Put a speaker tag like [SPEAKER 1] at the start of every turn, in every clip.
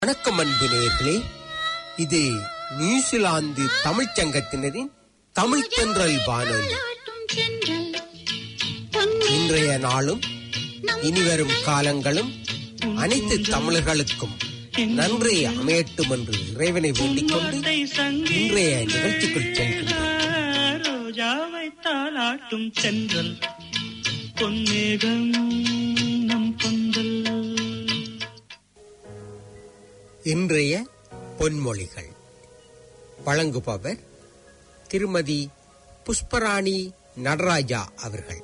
[SPEAKER 1] வணக்கம் அன்பு நேயர்களே இது நியூசிலாந்து தமிழ்ச் சங்கத்தினரின் தமிழ் தென்றல் வானொலி இன்றைய நாளும் இனிவரும் காலங்களும் அனைத்து தமிழர்களுக்கும் நன்றி அமையட்டும் என்று இறைவனை வேண்டிக் கொண்டு இன்றைய நிகழ்ச்சிக்குள் செல்கின்றோம்
[SPEAKER 2] ரோஜாவை தாளாட்டும் சென்றல் பொன்னேகம் நம் பந்தல்
[SPEAKER 1] இன்றைய பொன்மொழிகள் வழங்குபவர் திருமதி புஷ்பராணி நடராஜா அவர்கள்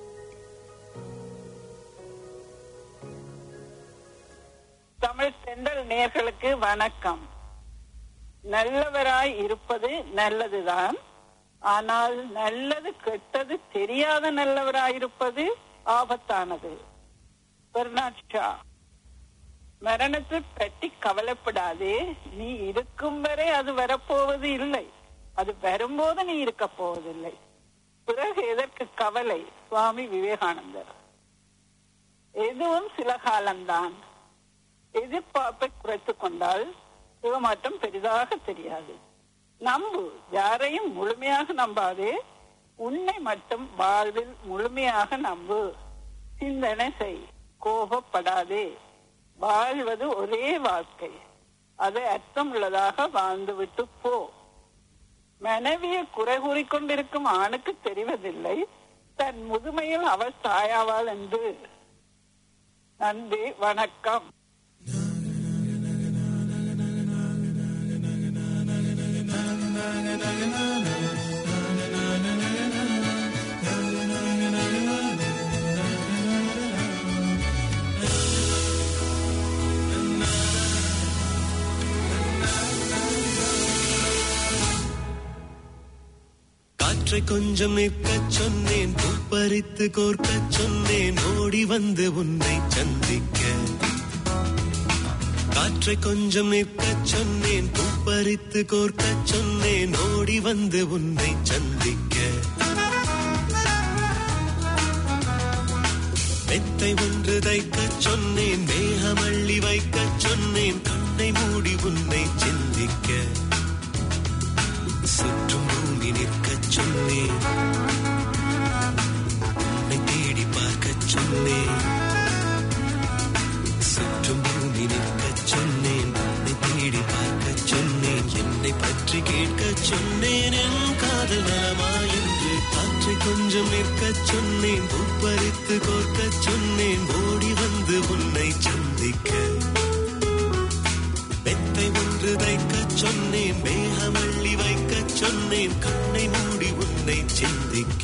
[SPEAKER 3] தமிழ் தென்றல் நேர்களுக்கு வணக்கம் நல்லவராய் இருப்பது நல்லதுதான் ஆனால் நல்லது கெட்டது தெரியாத நல்லவராயிருப்பது ஆபத்தானது பெர்னாட் ஷா மரணத்தை பற்றி கவலைப்படாதே நீ இருக்கும் வரை அது வரப்போவது இல்லை அது வரும்போது நீ இருக்க போவதில்லை பிறகு எதற்கு கவலை சுவாமி விவேகானந்தர் எதுவும் சில காலம்தான் எதிர்பார்ப்பை குறைத்துக் கொண்டால் சுகமாற்றம் பெரிதாக தெரியாது நம்பு யாரையும் முழுமையாக நம்பாதே உன்னை மட்டும் வாழ்வில் முழுமையாக நம்பு சிந்தனை செய் கோபப்படாதே வாழ்வது ஒரே வாழ்க்கை அதை அர்த்தம் உள்ளதாக வாழ்ந்துவிட்டு போ மனைவியை குறை கூறிக்கொண்டிருக்கும் ஆணுக்கு தெரிவதில்லை தன் முதுமையில் அவள் தாயாவாள் என்று நன்றி வணக்கம்
[SPEAKER 4] காற்றை கொஞ்சம் நிற்கச் சொன்னேன் பூப்பறித்து கோர்க்கச் சொன்னேன் ஓடி வந்து உன்னை சந்திக்க காற்றை கொஞ்சம் நிற்கச் சொன்னேன் பூப்பறித்து கோர்க்கச் சொன்னேன் ஓடி வந்து உன்னை சந்திக்க மெத்தை ஒன்று தைக்கச் சொன்னேன் மேகமள்ளி வைக்கச் சொன்னேன் கண்ணை மூடி உன்னை சிந்திக்க சுற்றும் பூமி நிற்கச் சொன்னேன் உன்னை தேடி பார்க்கச் சொன்னேன் சுற்றும் பூமி நிற்கச் சொன்னேன் உன்னை தேடி பார்க்கச் சொன்னேன் என்னை பற்றி கேட்கச் சொன்னேன் என் காதல் நலமா என்று காற்றை கொஞ்சம் நிற்கச் சொன்னேன் பூப்பறித்து கோர்க்கச் சொன்னேன் ஓடி வந்து உன்னை சந்திக்க மெத்தை ஒன்று தைக்கச் சொன்னேன் மேகமள்ளி வைக்கச் சொன்னேன் கண்ணை மூடி உன்னை சிந்திக்க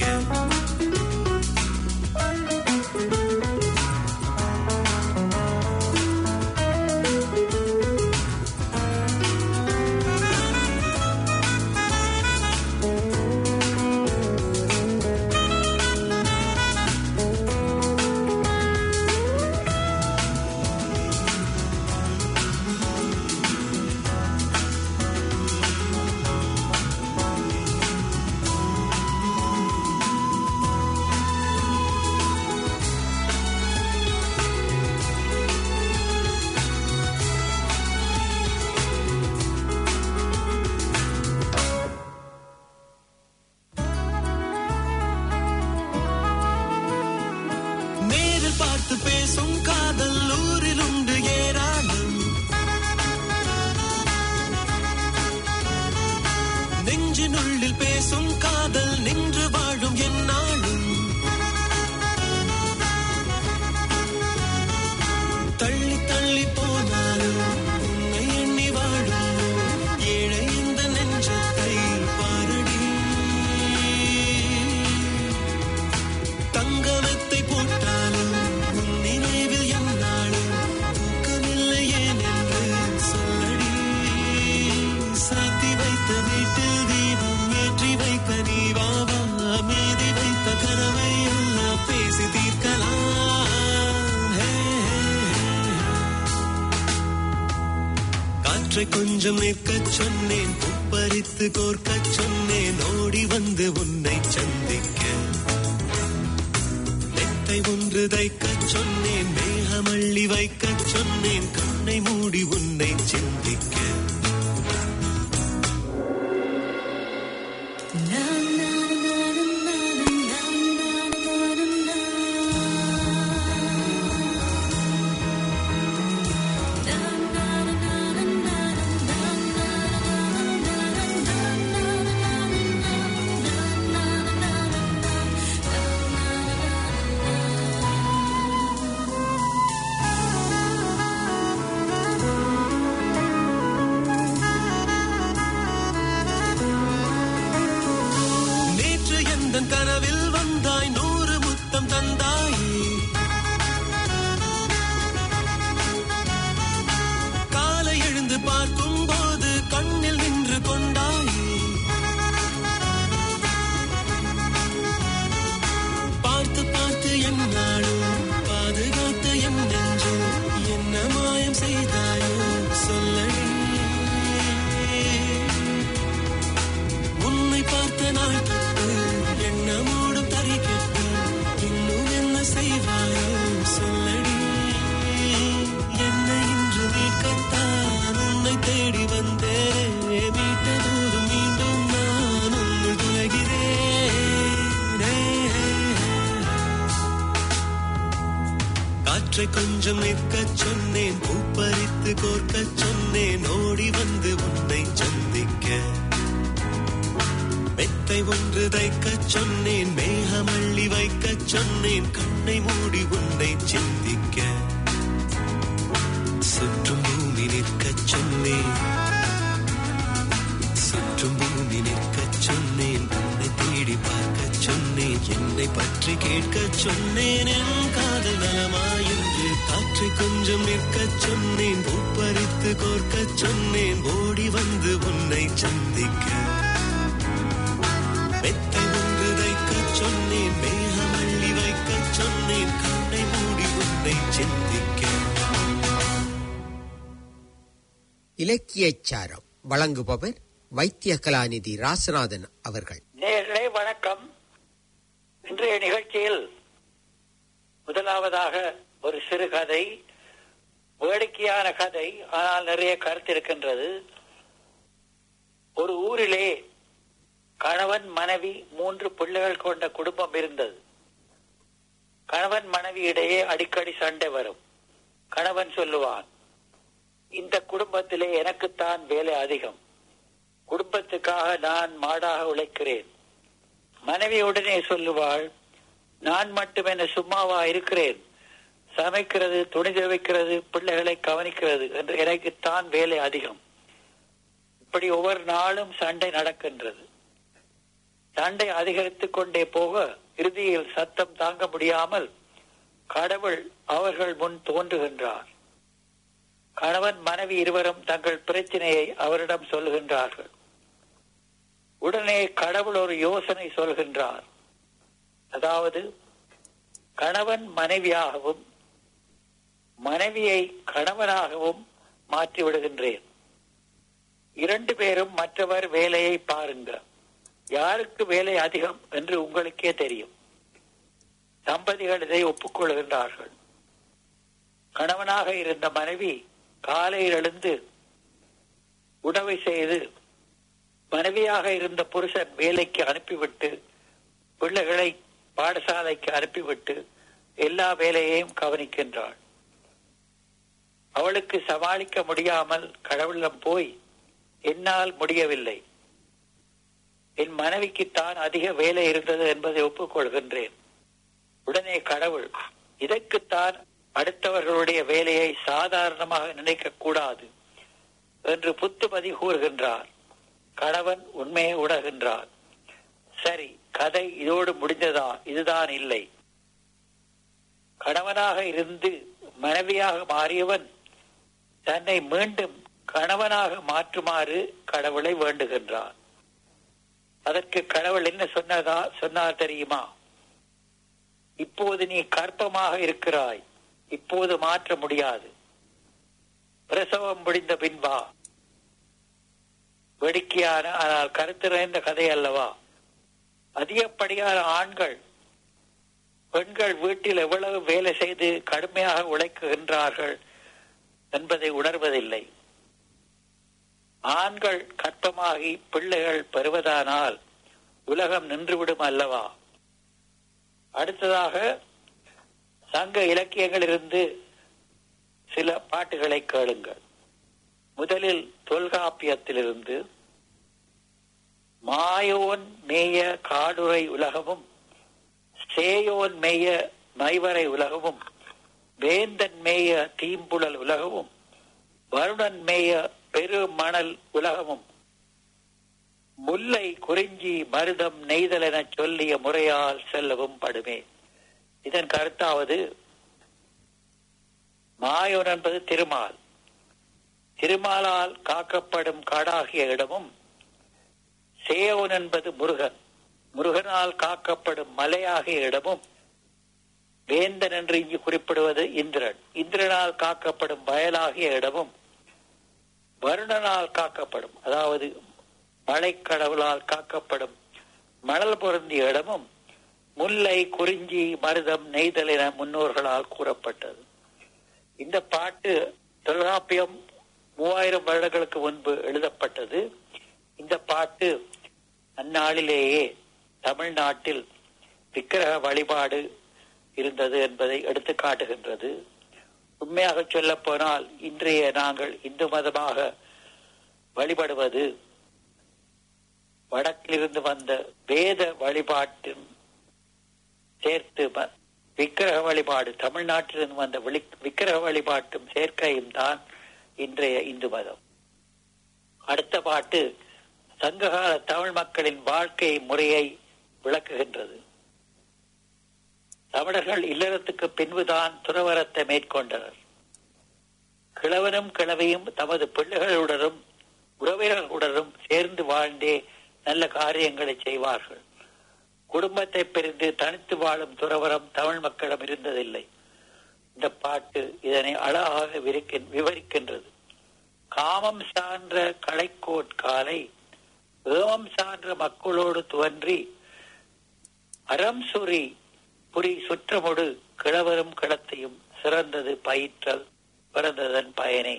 [SPEAKER 4] நேரில் பார்த்து பேசும் காதல் ஊரில் உண்டு ஏராளம் நெஞ்சினுள்ளில் பேசும் காதல் நின்று வாழும் என்னாலும் தள்ளி தள்ளி போனாலும் உன்னை எண்ணி வாழும் ஏழை இந்த நெஞ்சத்தை பாரடி தங்கமத்தை போட்டாலும் உன் நினைவில் என்னாலும் தூக்கமில்லை ஏன் என்று சொல்லடி சாத்தி வைத்த வீட்டில் தீபம் ஏற்றி வைத்த நீவாவா மீதி வைத்த கனவை எல்லாம் பேசி தீர்க்கலாம் ஹே, ஹே, ஹே. காற்றை கொஞ்சம் நிற்கச் சொன்னேன் பூப்பறித்து கோர்க்கச் சொன்னேன் ஓடி வந்து உன்னை சந்திக்க மெத்தை ஒன்று தைக்கச் சொன்னேன் மேகமள்ளி மேகமள்ளி வைக்கச் சொன்னேன் கண்ணை மூடி உன்னை சிந்திக்க நேற்று எந்தன் கனவில் வந்தாய் நூறு முத்தம் தந்தாயே காலை எழுந்து பார்க்கும் போது கண்ணில் நின்று கொண்டாயே பார்த்து பார்த்து என் நாளும் பாதுகாத்து என் நெஞ்சு என்ன மாயம் செய்தாயோ சொல்லடி உன்னை பார்த்த நாள் தொட்டு எண்ணமோடும் தரிக்கட்டு இன்னும் என்ன செய்வாயோ சொல்லடி என்னை இன்று மீட்கத்தான் உன்னை தேடி வந்தேனே மீட்டதோறும் மீண்டும் நான் உன்னுள் துளைகிறேனே காற்றை கொஞ்சம் நிற்கச் சொன்னேன் பூப்பறித்து கோர்க்கச் சொன்னேன் ஓடி வந்து உன்னை சந்திக்க மெத்தை ஒன்று தைக்கச் சொன்னேன் மேகமள்ளி வைக்கச் சொன்னேன் கண்ணை மூடி உன்னை சிந்திக்க சுற்றும் பூமி நிற்கச் சொன்னேன் சுற்றும் பூமி நிற்கச் சொன்னேன் உன்னை தேடி பார்க்கச் சொன்னேன் என்னை பற்றி கேட்கச் சொன்னேன் என் காதல் நலமாயின்று காற்றை கொஞ்சம் நிற்கச் சொன்னேன் பூப்பறித்து கோர்க்கச் சொன்னேன் ஓடி வந்து உன்னை சந்திக்க மெத்தை ஒன்று தைக்கச் சொன்னேன் மேகமள்ளி வைக்கச் சொன்னேன் கண்ணை மூடி உன்னை சிந்திக்க
[SPEAKER 1] இலக்கியச் சாரம் வழங்குபவர் வைத்திய கலாநிதி ராசநாதன் அவர்கள்
[SPEAKER 5] நேர்களே வணக்கம் இன்றைய நிகழ்ச்சியில் முதலாவதாக ஒரு சிறு கதை வேடிக்கையான கதை ஆனால் நிறைய கருத்து இருக்கின்றது ஒரு ஊரிலே கணவன் மனைவி மூன்று பிள்ளைகள் கொண்ட குடும்பம் இருந்தது கணவன் மனைவி இடையே அடிக்கடி சண்டை வரும் கணவன் சொல்லுவான் இந்த குடும்பத்திலே எனக்குத்தான் வேலை அதிகம் குடும்பத்துக்காக நான் மாடாக உழைக்கிறேன் மனைவி உடனே சொல்லுவாள் நான் மட்டும் என்ன சும்மாவா இருக்கிறேன் சமைக்கிறது துணி துவைக்கிறது பிள்ளைகளை கவனிக்கிறது என்று எனக்குத்தான் வேலை அதிகம் இப்படி ஒவ்வொரு நாளும் சண்டை நடக்கின்றது சண்டை அதிகரித்துக் கொண்டே போக இறுதியில் சத்தம் தாங்க முடியாமல் கடவுள் அவர்கள் முன் தோன்றுகின்றார் கணவன் மனைவி இருவரும் தங்கள் பிரச்சனையை அவரிடம் சொல்லுகின்றார்கள் உடனே கடவுள் ஒரு யோசனை சொல்கின்றார் அதாவது கணவன் மனைவியாகவும் மனைவியை கணவனாகவும் மாற்றி விடுகின்றேன் இரண்டு பேரும் மற்றவர் வேலையை பாருங்க யாருக்கு வேலை அதிகம் என்று உங்களுக்கே தெரியும் தம்பதிகள் இதை ஒப்புக்கொள்கின்றார்கள் கணவனாக இருந்த மனைவி காலையில் எழுந்து உணவை செய்து மனைவியாக இருந்த புருஷன் வேலைக்கு அனுப்பிவிட்டு பிள்ளைகளை பாடசாலைக்கு அனுப்பிவிட்டு எல்லா வேலையையும் கவனிக்கின்றாள் அவளுக்கு சமாளிக்க முடியாமல் கடவுளிடம் போய் என்னால் முடியவில்லை என் மனைவிக்குத்தான் அதிக வேலை இருந்தது என்பதை ஒப்புக்கொள்கின்றேன் உடனே கடவுள் இதற்குத்தான் அடுத்தவர்களுடைய வேலையை சாதாரணமாக நினைக்க கூடாது என்று புத்துமதி கூறுகின்றார் கணவன் உண்மையை உணர்கின்றார் சரி கதை இதோடு முடிந்ததா இதுதான் இல்லை கணவனாக இருந்து மனைவியாக மாறியவன் தன்னை மீண்டும் கணவனாக மாற்றுமாறு கடவுளை வேண்டுகின்றான் அதற்கு கடவுள் என்ன சொன்னதா சொன்னார் தெரியுமா இப்போது நீ கற்பமாக இருக்கிறாய் இப்போது மாற்ற முடியாது பிரசவம் முடிந்த பின்பா வேடிக்கையான ஆனால் கருத்து நிறைந்த கதை அல்லவா அதிகப்படியான ஆண்கள் பெண்கள் வீட்டில் எவ்வளவு வேலை செய்து கடுமையாக உழைக்குகின்றார்கள் என்பதை உணர்வதில்லை ஆண்கள் கற்பமாகி பிள்ளைகள் பெறுவதானால் உலகம் நின்றுவிடும் அல்லவா அடுத்ததாக சங்க இலக்கியங்களிலிருந்து சில பாட்டுகளை கேளுங்கள் முதலில் தொல்காப்பியத்திலிருந்து மாயோன் மேய காடுரை உலகமும் சேயோன் மேய மைவரை உலகமும் வேந்தன் மேய தீம்புழல் உலகமும் வருணன் மேய பெருமணல் உலகமும் முல்லை குறிஞ்சி மருதம் நெய்தல் எனச் சொல்லிய முறையால் செல்லவும் படுமே இதன் கருத்தாவது மாயோன் என்பது திருமால் திருமாலால் காக்கப்படும் காடாகிய இடமும் சேயோன் என்பது முருகன் முருகனால் காக்கப்படும் மலையாகிய இடமும் வேந்தன் என்று இங்கு குறிப்பிடுவது இந்திரன் இந்திரனால் காக்கப்படும் வயலாகிய இடமும் வருணனால் காக்கப்படும் அதாவது மழைக்கடவுளால் காக்கப்படும் மணல் பொருந்திய இடமும் முல்லை குறிஞ்சி மருதம் நெய்தல் என முன்னோர்களால் கூறப்பட்டது இந்த பாட்டு தொல்காப்பியம் மூவாயிரம் வருடங்களுக்கு முன்பு எழுதப்பட்டது இந்த பாட்டு அந்நாளிலேயே தமிழ்நாட்டில் விக்கிரக வழிபாடு இருந்தது என்பதை எடுத்து காட்டுகின்றது உண்மையாக சொல்ல போனால் இன்றைய நாங்கள் இந்து மதமாக வழிபடுவது வடக்கிலிருந்து வந்த வேத வழிபாட்டின் சேர்த்து வ- விக்கிரக வழிபாடு தமிழ்நாட்டிலிருந்து வந்த விளி- விக்கிரக வழிபாட்டும் சேர்க்கையும் தான் இன்றைய இந்து மதம் அடுத்த பாட்டு சங்ககால தமிழ் மக்களின் வாழ்க்கை முறையை விளக்குகின்றது தமிழர்கள் இல்லறத்துக்கு பின்புதான் துறவரத்தை மேற்கொண்டனர் கிழவனும் கிழவியும் தமது பிள்ளைகளுடனும் உறவினர்களுடனும் சேர்ந்து வாழ்ந்தே நல்ல காரியங்களை செய்வார்கள் குடும்பத்தை பிரிந்து தனித்து வாழும் துறவரம் தமிழ் மக்களிடம் இருந்ததில்லை இந்த பாட்டு இதனை அழகாக விரிக்கின்- விவரிக்கின்றது காமம் சான்ற களைக்கோட் காலை ஏமம் சான்ற மக்களோடு துவன்றி அறம் சுரி புரி சுற்றமொடு கிழவரும் கிடத்தையும் சிறந்தது பயிற்றல் பிறந்ததன் பயனே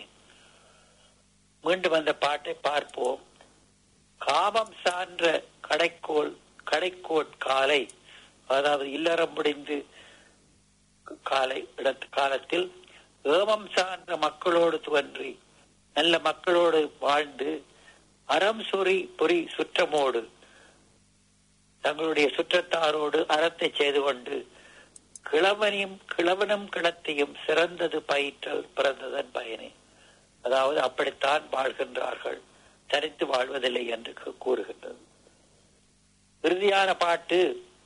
[SPEAKER 5] மீண்டும் அந்த பாட்டை பார்ப்போம் காமம் சான்ற கடைக்கோள் கடைக்கோட் காலை அதாவது இல்லறம் முடிந்து காலை இடத்து காலத்தில் ஏமம் சார்ந்த மக்களோடு துவன்றி நல்ல மக்களோடு வாழ்ந்து அறம் சொறி பொறி சுற்றமோடு தங்களுடைய சுற்றத்தாரோடு அறத்தை செய்து கொண்டு கிழவனையும் கிழவனும் கிளத்தையும் சிறந்தது பயிற்றல் பிறந்ததன் பயனே அதாவது அப்படித்தான் வாழ்கின்றார்கள் தனித்து வாழ்வதில்லை என்று கூ- கூறுகின்றது இறுதியான பாட்டு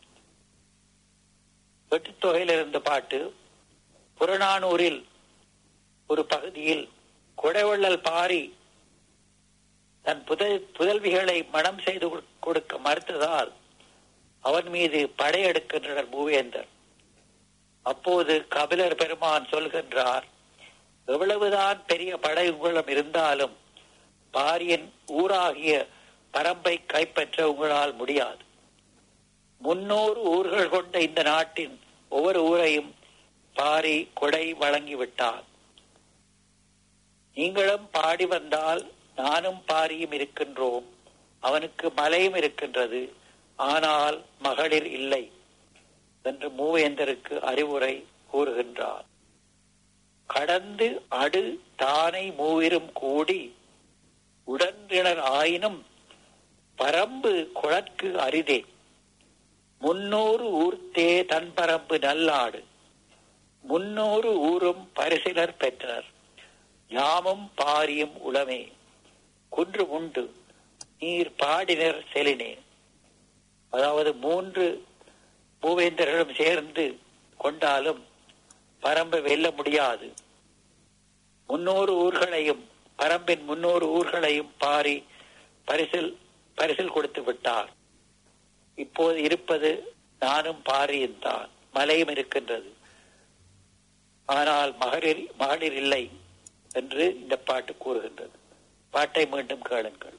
[SPEAKER 5] வெட்டுத்தொகையில் இருந்த பாட்டு புறநானூரில் ஒரு பகுதியில் கொடைவள்ளல் பாரி தன் புதல் புதல்விகளை மனம் செய்து கொடு- கொடுக்க மறுத்ததால் அவன் மீது படையெடுக்கின்றனர் மூவேந்தர் அப்போது கபிலர் பெருமான் சொல்கின்றார் எவ்வளவுதான் பெரிய படை உங்களிடம் இருந்தாலும் பாரியன் ஊராகிய பரம்பை கைப்பற்ற உங்களால் முடியாது முன்னூறு ஊர்கள் கொண்ட இந்த நாட்டின் ஒவ்வொரு ஊரையும் பாரி கொடை வழங்கிவிட்டார் நீங்களும் பாடி வந்தால் நானும் பாரியும் இருக்கின்றோம் அவனுக்கு மலையும் இருக்கின்றது ஆனால் மகளிர் இல்லை என்று மூவேந்தருக்கு அறிவுரை கூறுகின்றார் கடந்து அடு தானை மூவிரும் கூடி உடன்றினர் ஆயினும் பரம்பு குழற்கு அரிதே முன்னூறு ஊர்த்தே தன் பரம்பு நல்லாடு முன்னூறு ஊரும் பரிசிலர் பெற்றனர் யாமும் பாரியும் உளமே குன்று உண்டு நீர் பாடினர் செலினே அதாவது மூன்று மூவேந்தர்களும் சேர்ந்து கொண்டாலும் பரம்பை வெல்ல முடியாது முன்னூறு ஊர்களையும் பரம்பின் முன்னூறு ஊர்களையும் பாரி பரிசில் பரிசில் கொடுத்து விட்டார் இப்போது இருப்பது நானும் பாரியும் தான் மலையும் இருக்கின்றது ஆனால் மகளிர் மகளிர் இல்லை என்று இந்த பாட்டு கூறுகின்றது பாட்டை மீண்டும் கேளுங்கள்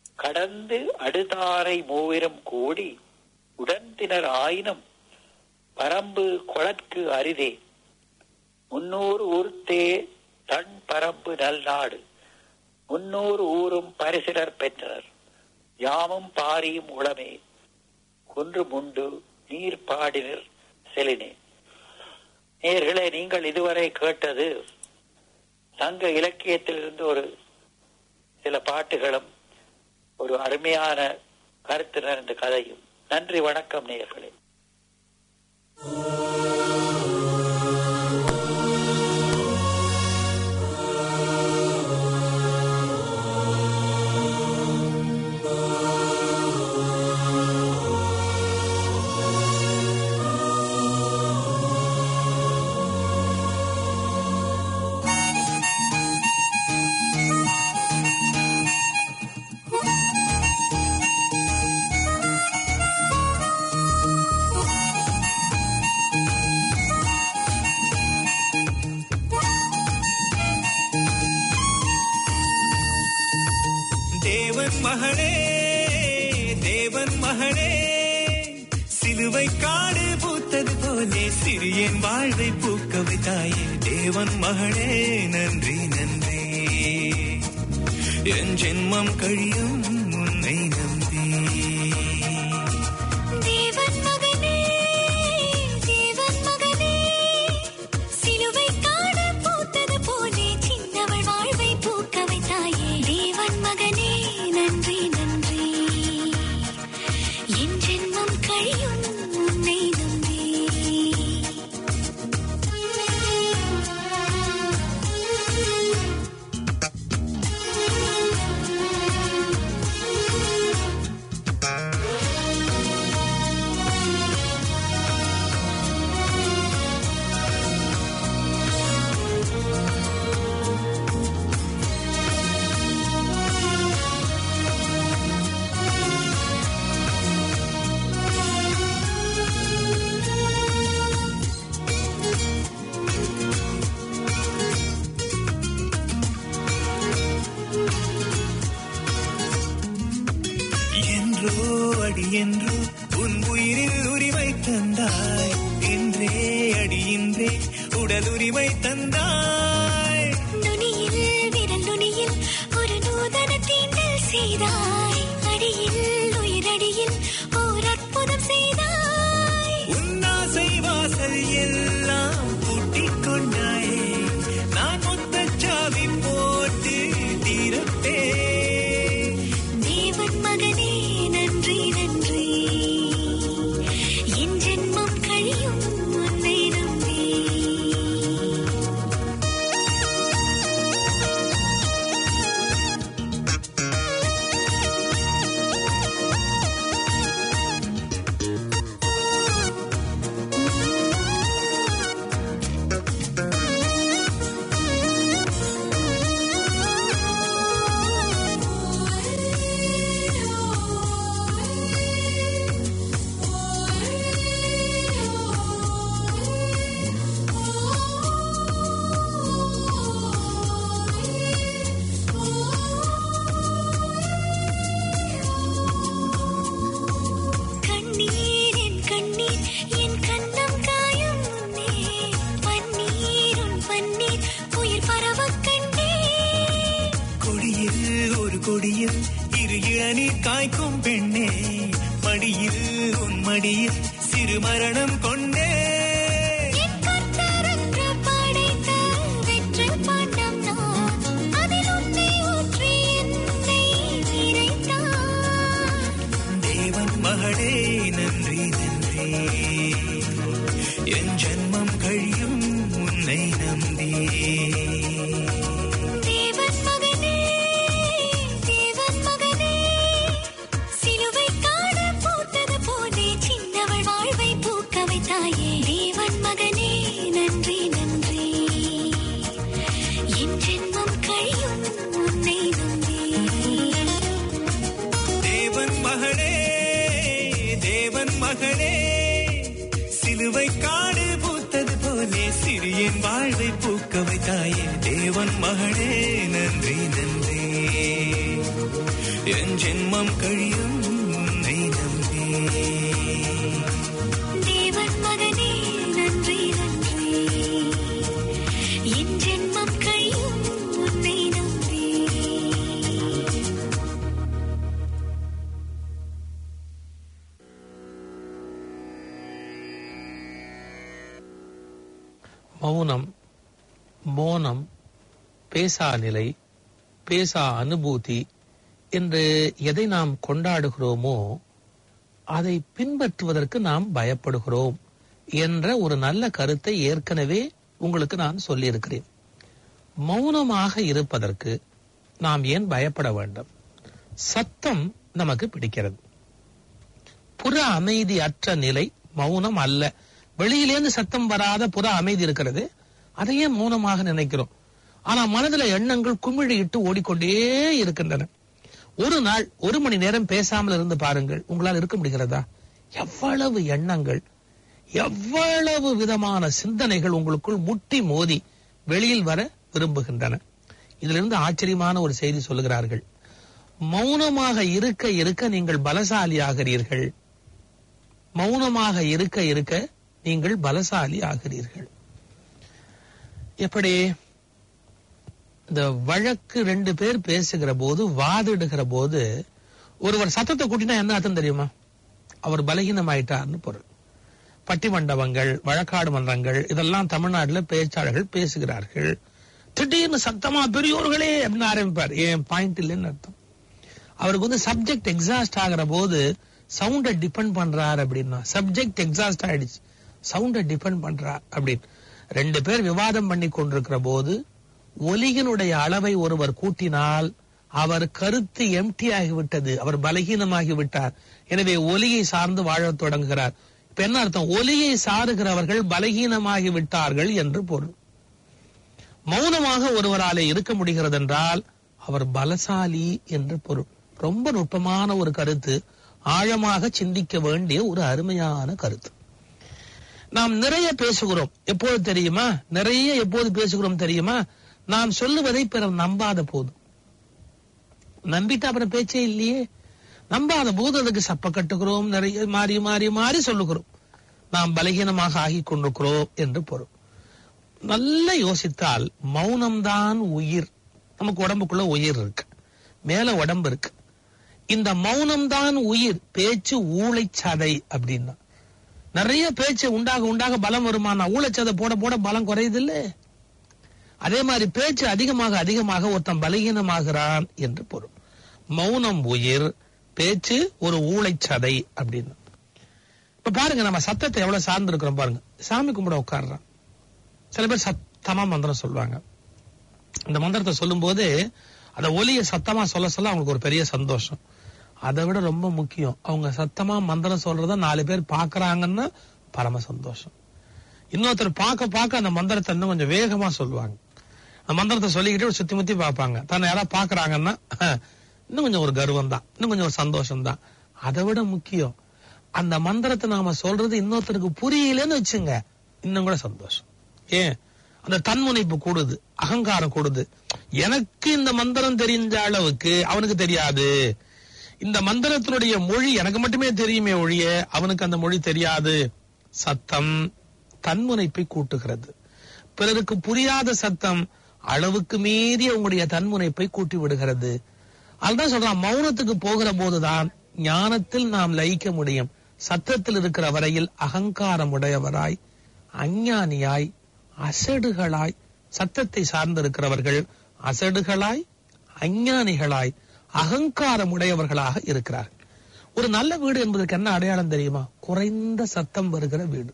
[SPEAKER 5] கடந்து அடுதாரை மூவிரம் கூடி உடன்தினர் ஆயினும் பரம்பு கொளற்கு அரிதே முன்னூறு ஊர்த்தே தன் பரம்பு நல்நாடு முன்னூறு ஊரும் பரிசிலர் பெற்றனர் யாமும் பாரியும் உளமே குன்று முண்டு நீர் பாடினர் செலினே நேர்களே நீங்கள் இதுவரை கேட்டது சங்க இலக்கியத்திலிருந்து ஒரு சில பாட்டுகளும் ஒரு அருமையான கருத்து நிறைந்த கதையும் நன்றி வணக்கம் நேயர்களே
[SPEAKER 4] தேவன் மகளே தேவன் மகளே சிலுவை காடு பூத்தது போலே சிறியன் வாழ்வை பூக்க வைத்தாயே தேவன் மகளே நன்றி நன்றி என் ஜென்மம் கழியும் உன்னை நம்பி
[SPEAKER 6] தேவன் மகனே தேவன் மகனே சிலுவை காண பூத்தது போலே சின்னவள் வாழ்வை பூக்க வைத்தாயே தேவன் மகனே நன்றி நன்றி என் ஜென்மம் கழியும் உன்னை நம்பி
[SPEAKER 4] என்றோ அடி என்றோ உன் உயிரில் உரிமை தந்தாய் இன்றே அடி இன்றே உடல் உரிமை தந்தாய்
[SPEAKER 6] நுனியில் விரல் நுனியில் ஒரு நூதன தீண்டல் செய்தாய் அடியில் உயிரடியில் ஓர் அற்புதம் செய்தாய்
[SPEAKER 4] உன்னாசை வாசல் எல்லாம் பூட்டிக் கொண்டாயே நான் முத்தச்சாவி போட்டு தீரப்பேன்
[SPEAKER 6] தேவன் மகனே நன்றி நன்றி என் ஜென்மம் கழியும் உன்னை நம்பி கண்ணீர் என் கண்ணீர் என் கண்ணம் காயும் முன்னே பன்னீர் உன் பன்னீர் உயிர் பரவக் கண்டேன்
[SPEAKER 4] கொடியில் ஒரு கொடியில் இரு இளநீர் காய்க்கும் பெண்ணே மடியில் உன் மடியில் சிறு மரணம் கொண்டே
[SPEAKER 6] என் கர்த்தருக்கு படைத்த வெற்றிப் பாண்டம் நான். அதில் உன்னை ஊற்றி என்னை நிறைத்தான்.
[SPEAKER 4] தேவன் மகளே நன்றி நன்றி என் ஜன்மம் கழியும் உன்னை நம்பி
[SPEAKER 6] தேவன் மகனே, தேவன் மகனே, சிலுவை காண பூத்தது போலே சின்னவள் வாழ்வை பூக்க வைத்தாயே. தேவன் மகனே, நன்றி நன்றி என் ஜென்மம் கழியும் உன்னை நம்பி
[SPEAKER 4] தேவன் மகளே தேவன் மகளே சிலுவை காடு பூத்தது போலே சிறியன் வாழ்வை பூக்க வைத்தாயே தேவன் மகளே நன்றி நன்றி என் ஜென்மம் கழியும் உன்னை நம்பி
[SPEAKER 6] தேவன் மகனே
[SPEAKER 7] மௌனம் மோனம் பேசா நிலை பேசா அனுபூதி என்று எதை நாம் கொண்டாடுகிறோமோ அதை பின்பற்றுவதற்கு நாம் பயப்படுகிறோம் என்ற ஒரு நல்ல கருத்தை ஏற்கனவே உங்களுக்கு நான் சொல்லியிருக்கிறேன் மௌனமாக இருப்பதற்கு நாம் ஏன் பயப்பட வேண்டும் சத்தம் நமக்கு பிடிக்கிறது புற அமைதி அற்ற நிலை மௌனம் அல்ல வெளியிலேந்து சத்தம் வராத புற அமைதி இருக்கிறது அதையே மௌனமாக நினைக்கிறோம் ஆனா மனதுல எண்ணங்கள் குமிழிட்டு ஓடிக்கொண்டே இருக்கின்றன ஒரு நாள் ஒரு மணி நேரம் பேசாமல் இருந்து பாருங்கள் உங்களால் இருக்க முடிகிறதா எவ்வளவு எண்ணங்கள் எவ்வளவு விதமான சிந்தனைகள் உங்களுக்குள் முட்டி மோதி வெளியில் வர விரும்புகின்றன இதிலிருந்து ஆச்சரியமான ஒரு செய்தி சொல்லுகிறார்கள் மௌனமாக இருக்க இருக்க நீங்கள் பலசாலியாகிறீர்கள் மௌனமாக இருக்க இருக்க நீங்கள் பலசாலி ஆகிறீர்கள் எப்படி இந்த வழக்கு ரெண்டு பேர் பேசுகிற போது வாதிடுகிற போது ஒருவர் சத்தத்தை கூட்டினா என்ன அர்த்தம் தெரியுமா அவர் பலகீனமாயிட்டார்னு பொருள் பட்டிமண்டபங்கள் வழக்காடு மன்றங்கள் இதெல்லாம் தமிழ்நாட்டுல பேச்சாளர்கள் பேசுகிறார்கள் திடீர்னு சத்தமா பெரியோர்களே அப்படின்னு ஆரம்பிப்பார் ஏன் பாயிண்ட் இல்லைன்னு அர்த்தம் அவருக்கு வந்து சப்ஜெக்ட் எக்ஸாஸ்ட் ஆகிற போது சவுண்டை டிபெண்ட் பண்றார் அப்படின்னா சப்ஜெக்ட் எக்ஸாஸ்ட் ஆயிடுச்சு சவுண்டை டிபெண்ட் பண்றார் அப்படின்னு ரெண்டு பேர் விவாதம் பண்ணி கொண்டிருக்கிற போது ஒலியினுடைய அளவை ஒருவர் கூட்டினால் அவர் கருத்து எம்டி ஆகிவிட்டது அவர் பலகீனமாகி விட்டார் எனவே ஒலியை சார்ந்து வாழத் தொடங்குகிறார் இப்ப என்ன அர்த்தம் ஒலியை சாருகிறவர்கள் பலகீனமாகி விட்டார்கள் என்று பொருள் மௌனமாக ஒருவராலே இருக்க முடிகிறது என்றால் அவர் பலசாலி என்று பொருள் ரொம்ப நுட்பமான ஒரு கருத்து ஆழமாக சிந்திக்க வேண்டிய ஒரு அருமையான கருத்து நாம் நிறைய பேசுகிறோம் எப்போது தெரியுமா நிறைய எப்போது பேசுகிறோம் தெரியுமா நாம் சொல்லுவதை பிறர் நம்பாத போது நம்பிட்டா அப்புறம் பேச்சே இல்லையே நம்பாத போது அதுக்கு சப்ப கட்டுகிறோம் நிறைய மாறி மாறி மாறி சொல்லுகிறோம் நாம் பலகீனமாக ஆகிக் கொண்டிருக்கிறோம் என்று பொருள் நல்லா யோசித்தால் மௌனம்தான் உயிர் நமக்கு உடம்புக்குள்ள உயிர் இருக்கு மேல உடம்பு இருக்கு இந்த மௌனம்தான் உயிர் பேச்சு ஊளைச்சதை அப்படின்னா நிறைய பேச்சு உண்டாக உண்டாக பலம் வருமானா ஊழைச்சதை போட போட பலம் குறையுது இல்ல அதே மாதிரி பேச்சு அதிகமாக அதிகமாக ஒருத்தன் பலகீனமாகிறான் என்று பொருள் மௌனம் உயிர் பேச்சு ஒரு ஊளைச்சதை அப்படின்னு இப்ப பாருங்க நம்ம சத்தத்தை எவ்வளவு சார்ந்து இருக்கிறோம் பாருங்க சாமி கும்பிட உட்கார்றான் சில பேர் சத்தமா மந்திரம் சொல்லுவாங்க இந்த மந்திரத்தை சொல்லும் போது அந்த ஒலியை சத்தமா சொல்ல சொல்ல அவங்களுக்கு ஒரு பெரிய சந்தோஷம் அதை விட ரொம்ப முக்கியம் அவங்க சத்தமா மந்திரம் சொல்றத நாலு பேர் பாக்குறாங்கன்னா பரம சந்தோஷம் இன்னொருத்தர் பார்க்க பார்க்க அந்த மந்திரத்தை இன்னும் கொஞ்சம் வேகமா சொல்லுவாங்க அந்த மந்திரத்தை சொல்லிக்கிட்டு சுத்தி முத்தி பார்ப்பாங்க தன்னை யாராவது பாக்குறாங்கன்னா இன்னும் கொஞ்சம் ஒரு கர்வம் தான் இன்னும் கொஞ்சம் ஒரு சந்தோஷம் தான் அதை விட முக்கியம் அந்த மந்திரத்தை நாம சொல்றது இன்னொருத்தருக்கு புரியலன்னு வச்சுங்க இன்னும் கூட சந்தோஷம் ஏன் அந்த தன்முனைப்பு கூடுது அகங்காரம் கூடுது எனக்கு இந்த மந்திரம் தெரிஞ்ச அளவுக்கு அவனுக்கு தெரியாது இந்த மந்திரத்தினுடைய மொழி எனக்கு மட்டுமே தெரியுமே ஒழிய அவனுக்கு அந்த மொழி தெரியாது சத்தம் தன்முனைப்பை கூட்டுகிறது பிறருக்கு புரியாத சத்தம் அளவுக்கு மீறிய உங்களுடைய தன்முனைப்பை கூட்டி விடுகிறது அதுதான் சொல்றான் மௌனத்துக்கு போகிற போதுதான் ஞானத்தில் நாம் லயிக்க முடியும் சத்தத்தில் இருக்கிற வரையில் அகங்காரம் உடையவராய் அஞ்ஞானியாய் அசடுகளாய் சத்தத்தை சார்ந்திருக்கிறவர்கள் அசடுகளாய் அஞ்ஞானிகளாய் அகங்காரம் உடையவர்களாக இருக்கிறார்கள் ஒரு நல்ல வீடு என்பதற்கு என்ன அடையாளம் தெரியுமா குறைந்த சத்தம் வருகிற வீடு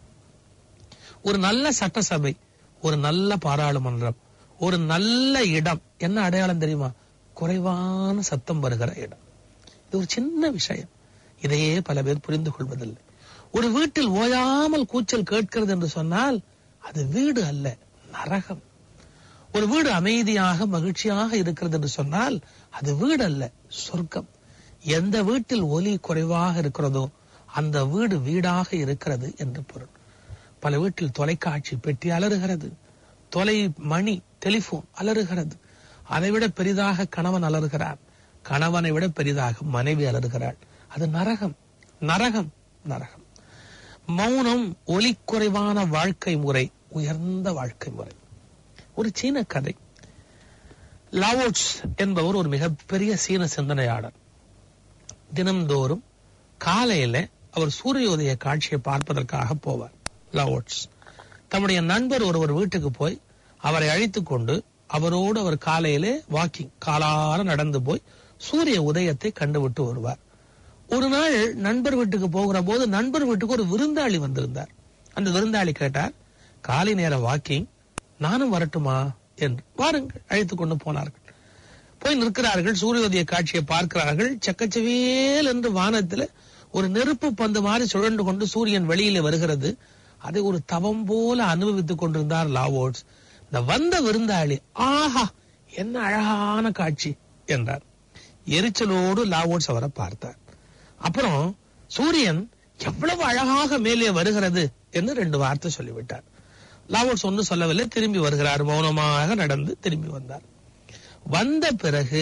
[SPEAKER 7] ஒரு நல்ல சட்டசபை ஒரு நல்ல பாராளுமன்றம் ஒரு நல்ல இடம் என்ன அடையாளம் தெரியுமா குறைவான சத்தம் வருகிற இடம் இது ஒரு சின்ன விஷயம் இதையே பல பேர் புரிந்து கொள்வதில்லை ஒரு வீட்டில் ஓயாமல் கூச்சல் கேட்கிறது என்று சொன்னால் அது வீடு அல்ல நரகம் ஒரு வீடு அமைதியாக மகிழ்ச்சியாக இருக்கிறது என்று சொன்னால் அது வீடு அல்ல சொர்க்கம் எந்த வீட்டில் ஒலி குறைவாக இருக்கிறதோ அந்த வீடு வீடாக இருக்கிறது என்று பொருள் பல வீட்டில் தொலைக்காட்சி பெட்டி அலறுகிறது தொலை மணி டெலிபோன் அலறுகிறது அதை விட பெரிதாக கணவன் அலறுகிறார் கணவனை விட பெரிதாக மனைவி அலறுகிறாள் அது நரகம் நரகம் நரகம் மௌனம் ஒலி குறைவான வாழ்க்கை முறை உயர்ந்த வாழ்க்கை முறை ஒரு சீன கதை லாவோட்ஸ் என்பவர் ஒரு மிகப்பெரிய சீன சிந்தனையாளர் தினம்தோறும் காலையில அவர் சூரியோதய காட்சியை பார்ப்பதற்காக போவார் லாவோட்ஸ் தம்முடைய நண்பர் ஒருவர் வீட்டுக்கு போய் அவரை அழைத்துக் கொண்டு அவரோடு அவர் காலையிலே வாக்கிங் காலார நடந்து போய் சூரிய உதயத்தை கண்டுவிட்டு வருவார் ஒரு நாள் நண்பர் வீட்டுக்கு போகிற போது நண்பர் வீட்டுக்கு ஒரு விருந்தாளி வந்திருந்தார் அந்த விருந்தாளி கேட்டார் காலை நேர வாக்கிங் நானும் வரட்டுமா என்று வாருங்கள் அழைத்துக் கொண்டு போனார்கள் போய் நிற்கிறார்கள் சூரியோதய காட்சியை பார்க்கிறார்கள் செக்கச்சவேல் என்று வானத்துல ஒரு நெருப்பு பந்து மாதிரி சுழண்டு கொண்டு சூரியன் வெளியில வருகிறது அதை ஒரு தவம் போல அனுபவித்துக் கொண்டிருந்தார் லாவோட்ஸ் இந்த வந்த விருந்தாளி ஆஹா என்ன அழகான காட்சி என்றார் எரிச்சலோடு லாவோட்ஸ் அவரை பார்த்தார் அப்புறம் சூரியன் எவ்வளவு அழகாக மேலே வருகிறது என்று ரெண்டு வார்த்தை சொல்லிவிட்டார் லாவோட்ஸ் ஒன்றும் சொல்லவில்லை திரும்பி வருகிறார் மௌனமாக நடந்து திரும்பி வந்தார் வந்த பிறகு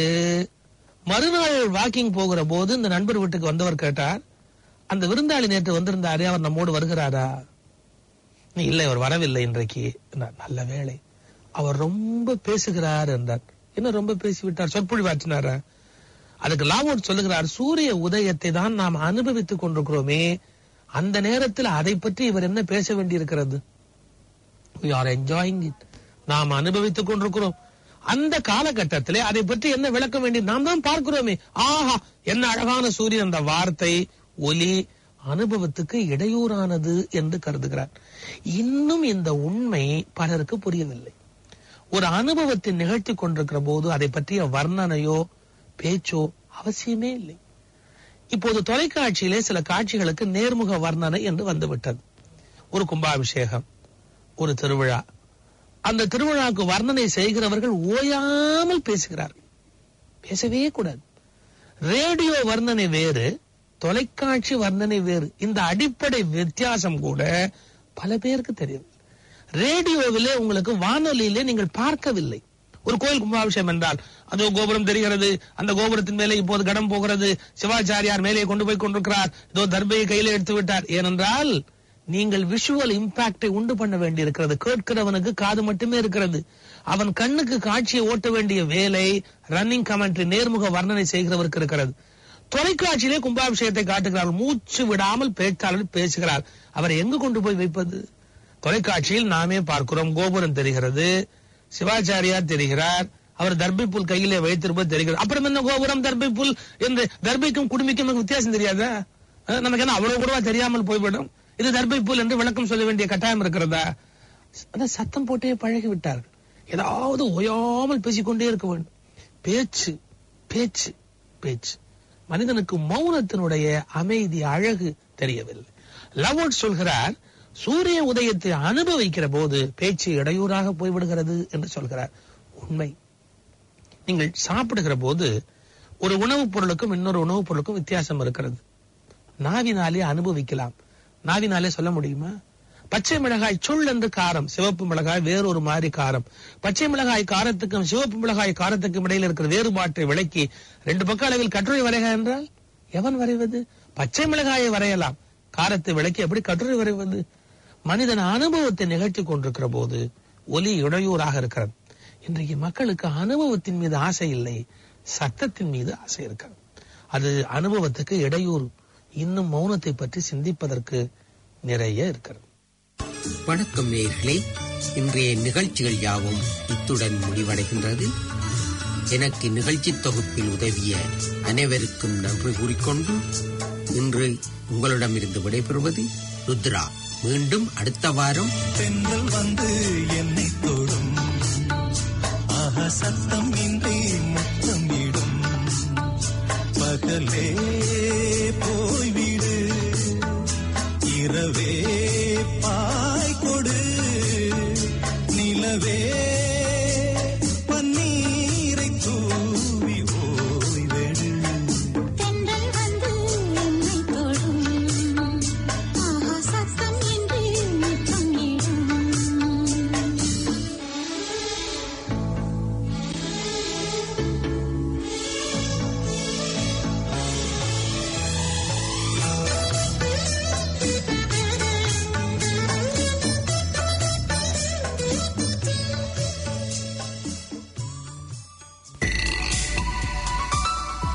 [SPEAKER 7] மறுநாள் வாக்கிங் போகிற போது இந்த நண்பர் வீட்டுக்கு வந்தவர் கேட்டார் அந்த விருந்தாளி நேற்று வந்திருந்தாரே அவர் நம்மோடு வருகிறாரா இல்லை அவர் வரவில்லை இன்றைக்கு என்றார். நல்ல வேளை அவர் ரொம்ப பேசுகிறார் என்றார் என்ன ரொம்ப பேசிவிட்டார் சொற்பொழிவாற்றினாரா அதுக்கு லாவோட் சொல்லுகிறார் சூரிய உதயத்தை தான் நாம் அனுபவித்துக் கொண்டிருக்கிறோமே அந்த நேரத்தில் அதை பற்றி இவர் என்ன பேச வேண்டியிருக்கிறது we are enjoying it நாம் அனுபவித்துக் கொண்டிருக்கிறோம் அந்த காலகட்டத்திலே அதை பற்றி என்ன விளக்க வேண்டிய நாம் தான் பார்க்கிறோமே ஆஹா என்ன அழகான சூரியன் அந்த வார்த்தை ஒலி அனுபவத்துக்கு இடையூறானது என்று கருதுகிறார் இன்னும் இந்த உண்மை பலருக்கு புரியவில்லை ஒரு அனுபவத்தை நிகழ்த்தி கொண்டிருக்கிற போது அதை பற்றிய வர்ணனையோ பேச்சோ அவசியமே இல்லை இப்போது தொலைக்காட்சியிலே சில காட்சிகளுக்கு நேர்முக வர்ணனை என்று வந்துவிட்டது ஒரு கும்பாபிஷேகம் ஒரு திருவிழா அந்த திருவிழாவுக்கு வர்ணனை செய்கிறவர்கள் ஓயாமல் பேசுகிறார்கள் பேசவே கூடாது ரேடியோ வர்ணனை வேறு தொலைக்காட்சி வர்ணனை வேறு இந்த அடிப்படை வித்தியாசம் கூட பல பேருக்கு தெரியும் ரேடியோவிலே உங்களுக்கு வானொலியிலே நீங்கள் பார்க்கவில்லை ஒரு கோயில் கும்பாபிஷேகம் என்றால் அதோ கோபுரம் தெரிகிறது அந்த கோபுரத்தின் மேலே இப்போது கடம் போகிறது சிவாச்சாரியார் மேலே கொண்டு போய் கொண்டிருக்கிறார் இதோ தர்பையை கையில எடுத்து விட்டார் ஏனென்றால் நீங்கள் விஷுவல் இம்பாக்டை உண்டு பண்ண வேண்டி இருக்கிறது கேட்கிறவனுக்கு காது மட்டுமே இருக்கிறது அவன் கண்ணுக்கு காட்சியை ஓட்ட வேண்டிய வேலை ரன்னிங் கமெண்ட்ரி நேர்முக வர்ணனை செய்கிறவருக்கு இருக்கிறது தொலைக்காட்சியிலே கும்பாபிஷேகத்தை காட்டுகிறார்கள் மூச்சு விடாமல் பேச்சாளர் பேசுகிறார் அவரை எங்கு கொண்டு போய் வைப்பது தொலைக்காட்சியில் நாமே பார்க்கிறோம் கோபுரம் தெரிகிறது சிவாச்சாரியார் தெரிகிறார் அவர் தர்பை புல் கையிலே வைத்திருப்பது தெரிகிறது அப்புறம் என்ன கோபுரம் தர்பை புல் என்று தர்பைக்கும் குடுமிக்கும் நமக்கு வித்தியாசம் தெரியாதா அஹ், நமக்கு என்ன அவ்வளவு கூடவா தெரியாமல் போய்விடும் இது தர்பை புல் என்று விளக்கம் சொல்ல வேண்டிய கட்டாயம் இருக்கிறதா அதான் சத்தம் போட்டே பழகி விட்டார்கள் ஏதாவது ஓயாமல் பேசிக்கொண்டே இருக்க வேண்டும் பேச்சு பேச்சு பேச்சு மனிதனுக்கு மௌனத்தினுடைய அமைதி அழகு தெரியவில்லை லவோட் சொல்கிறார் சூரிய உதயத்தை அனுபவிக்கிற போது பேச்சு இடையூறாக போய்விடுகிறது என்று சொல்கிறார் உண்மை நீங்கள் சாப்பிடுகிற போது ஒரு உணவுப் பொருளுக்கும் இன்னொரு உணவுப் பொருளுக்கும் வித்தியாசம் இருக்கிறது நாவினாலே அனுபவிக்கலாம் நாவினாலே சொல்ல முடியுமா பச்சை மிளகாய் சுள் என்று காரம் சிவப்பு மிளகாய் வேறொரு மாதிரி காரம் பச்சை மிளகாய் காரத்துக்கும் சிவப்பு மிளகாய் காரத்துக்கும் இடையில் இருக்கிற வேறுபாட்டை விளக்கி ரெண்டு பக்க அளவில் கட்டுரை வரைக என்றால் எவன் வரைவது பச்சை மிளகாயை வரையலாம் காரத்தை விளக்கி எப்படி கட்டுரை வரைவது மனிதன் அனுபவத்தை நிகழ்த்தி கொண்டிருக்கிற போது ஒலி இடையூறாக இருக்கிறது இன்றைக்கு மக்களுக்கு அனுபவத்தின் மீது ஆசை இல்லை சத்தத்தின் மீது ஆசை இருக்கிறது அது அனுபவத்துக்கு இடையூறு இன்னும் மௌனத்தை பற்றி சிந்திப்பதற்கு நிறைய இருக்கிறது
[SPEAKER 1] வணக்கம் நேயர்களே இன்றைய நிகழ்ச்சிகள் யாவும் இத்துடன் முடிவடைகின்றது எனக்கு நிகழ்ச்சி தொகுப்பில் உதவிய அனைவருக்கும் நன்றி கூறிக்கொண்டு இன்று உங்களிடமிருந்து விடைபெறுவது ருத்ரா மீண்டும் அடுத்த வாரம்
[SPEAKER 4] தென்றல் வந்து என்னை தொடும் ஆஹா சத்தம் இன்றி முத்தம் இடும் பகலே